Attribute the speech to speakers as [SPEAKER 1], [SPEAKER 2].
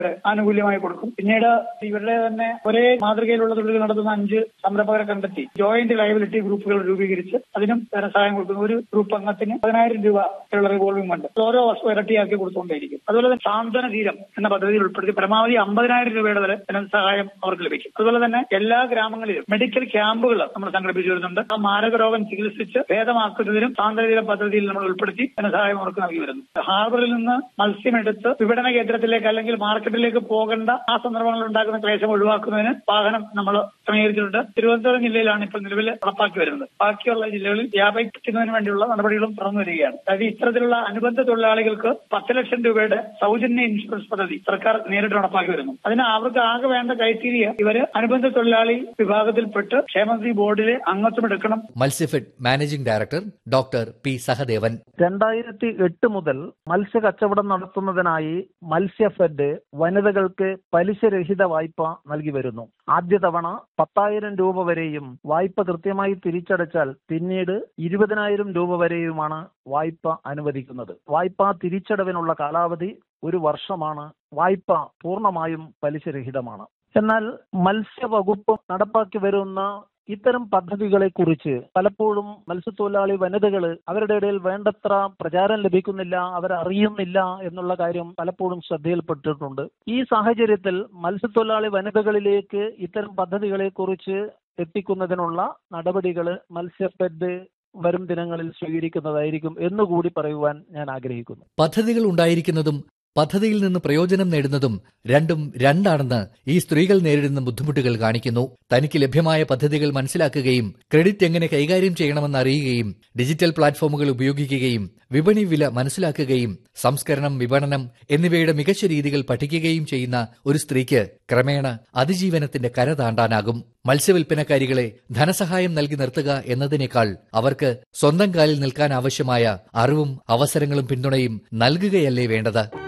[SPEAKER 1] ആനുകൂല്യമായി കൊടുക്കും പിന്നീട് ഇവരുടെ തന്നെ ഒരേ മാതൃകയിലുള്ള തൊഴിലുകൾ നടത്തുന്ന അഞ്ച് സംരംഭകരെ കണ്ടെത്തി ജോയിന്റ് ലയബിലിറ്റി ഗ്രൂപ്പുകൾ രൂപീകരിച്ച് അതിനും ധനസഹായം കൊടുക്കുന്നു ഒരു ഗ്രൂപ്പ് അംഗത്തിന് പതിനായിരം രൂപ ഉള്ള റിവോൾവിംഗ് ഫണ്ട് ഓരോ വർഷവും ഇരട്ടിയാക്കി കൊടുത്തുകൊണ്ടേയിരിക്കും അതുപോലെ തന്നെ സാന്ത്വന തീരം എന്ന പദ്ധതിയിൽ ഉൾപ്പെടുത്തി പരമാവധി അമ്പതിനായിരം രൂപയുടെ വരെ ധനസഹായം അവർക്ക് ലഭിക്കും അതുപോലെ തന്നെ എല്ലാ ഗ്രാമങ്ങളിലും മെഡിക്കൽ ക്യാമ്പുകൾ നമ്മൾ സംഘടിപ്പിച്ചു വരുന്നുണ്ട് ആ മാരക രോഗം ചികിത്സിച്ച് ഭേദമാക്കുന്നതിനും സാന്ത്വന തീരം പദ്ധതിയിൽ നമ്മൾ ഉൾപ്പെടുത്തി ധനസഹായം അവർക്ക് നൽകി വരുന്നു ഹാർബറിൽ നിന്ന് മത്സ്യമെടുത്ത് വിപണന കേന്ദ്രത്തിലേക്ക് അല്ലെങ്കിൽ മാർക്കറ്റിലേക്ക് പോകേണ്ട ആ സന്ദർഭങ്ങളിൽ ഉണ്ടാക്കുന്ന ക്ലേശം ഒഴിവാക്കുന്നതിന് വാഹനം നമ്മൾ ക്രമീകരിച്ചിട്ടുണ്ട് തിരുവനന്തപുരം ജില്ലയിലാണ് ഇപ്പോൾ നിലവിൽ നടപ്പാക്കി വരുന്നത് ബാക്കിയുള്ള ജില്ലകളിൽ വ്യാപിപ്പിക്കുന്നതിന് വേണ്ടിയുള്ള നടപടികളും തുറന്നു വരികയാണ് അതായത് ഇത്തരത്തിലുള്ള അനുബന്ധ തൊഴിലാളികൾക്ക് പത്ത് ലക്ഷം രൂപയുടെ സൗജന്യ ഇൻഷുറൻസ് പദ്ധതി സർക്കാർ നേരിട്ട് നടപ്പാക്കി വരുന്നു അതിന് അവർക്ക് ആകെ വേണ്ട ക്രൈറ്റീരിയ ഇവര് അനുബന്ധ തൊഴിലാളി വിഭാഗത്തിൽപ്പെട്ട് ക്ഷേമനിധി ബോർഡിലെ അംഗത്വം എടുക്കണം
[SPEAKER 2] Matsyafed managing director doctor P Sahadevan
[SPEAKER 3] രണ്ടായിരത്തി എട്ട് മുതൽ മത്സ്യ കച്ചവടം നടത്തുന്നതിനായി മത്സ്യഫെഡ് വനിതകൾക്ക് പലിശരഹിത വായ്പ നൽകി വരുന്നു ആദ്യ തവണ പത്തായിരം രൂപ വരെയും വായ്പ കൃത്യമായി തിരിച്ചടച്ചാൽ പിന്നീട് ഇരുപതിനായിരം രൂപ വരെയുമാണ് വായ്പ അനുവദിക്കുന്നത് വായ്പാ തിരിച്ചടവിനുള്ള കാലാവധി ഒരു വർഷമാണ് വായ്പ പൂർണ്ണമായും പലിശരഹിതമാണ് എന്നാൽ മത്സ്യവകുപ്പ് നടപ്പാക്കി വരുന്ന ഇത്തരം പദ്ധതികളെ കുറിച്ച് പലപ്പോഴും മത്സ്യത്തൊഴിലാളി വനിതകൾ അവരുടെ ഇടയിൽ വേണ്ടത്ര പ്രചാരം ലഭിക്കുന്നില്ല അവർ അറിയുന്നില്ല എന്നുള്ള കാര്യം പലപ്പോഴും ശ്രദ്ധയിൽപ്പെട്ടിട്ടുണ്ട് ഈ സാഹചര്യത്തിൽ മത്സ്യത്തൊഴിലാളി വനിതകളിലേക്ക് ഇത്തരം പദ്ധതികളെ കുറിച്ച് എത്തിക്കുന്നതിനുള്ള നടപടികൾ മത്സ്യഫെഡ് വരും ദിനങ്ങളിൽ സ്വീകരിക്കുന്നതായിരിക്കും എന്നുകൂടി പറയുവാൻ ഞാൻ ആഗ്രഹിക്കുന്നു
[SPEAKER 2] പദ്ധതികൾ ഉണ്ടായിരിക്കുന്നതും പദ്ധതിയിൽ നിന്ന് പ്രയോജനം നേടുന്നതും രണ്ടും രണ്ടാണെന്ന് ഈ സ്ത്രീകൾ നേരിടുന്ന ബുദ്ധിമുട്ടുകൾ കാണിക്കുന്നു തനിക്ക് ലഭ്യമായ പദ്ധതികൾ മനസ്സിലാക്കുകയും ക്രെഡിറ്റ് എങ്ങനെ കൈകാര്യം ചെയ്യണമെന്ന് അറിയുകയും ഡിജിറ്റൽ പ്ലാറ്റ്ഫോമുകൾ ഉപയോഗിക്കുകയും വിപണി വില മനസ്സിലാക്കുകയും സംസ്കരണം വിപണനം എന്നിവയുടെ മികച്ച രീതികൾ പഠിക്കുകയും ചെയ്യുന്ന ഒരു സ്ത്രീക്ക് ക്രമേണ അതിജീവനത്തിന്റെ കര താണ്ടാനാകും മത്സ്യവില്പനക്കാരികളെ ധനസഹായം നൽകി നിർത്തുക എന്നതിനേക്കാൾ അവർക്ക് സ്വന്തം കാലിൽ നിൽക്കാൻ ആവശ്യമായ അറിവും അവസരങ്ങളും പിന്തുണയും നൽകുകയല്ലേ വേണ്ടത്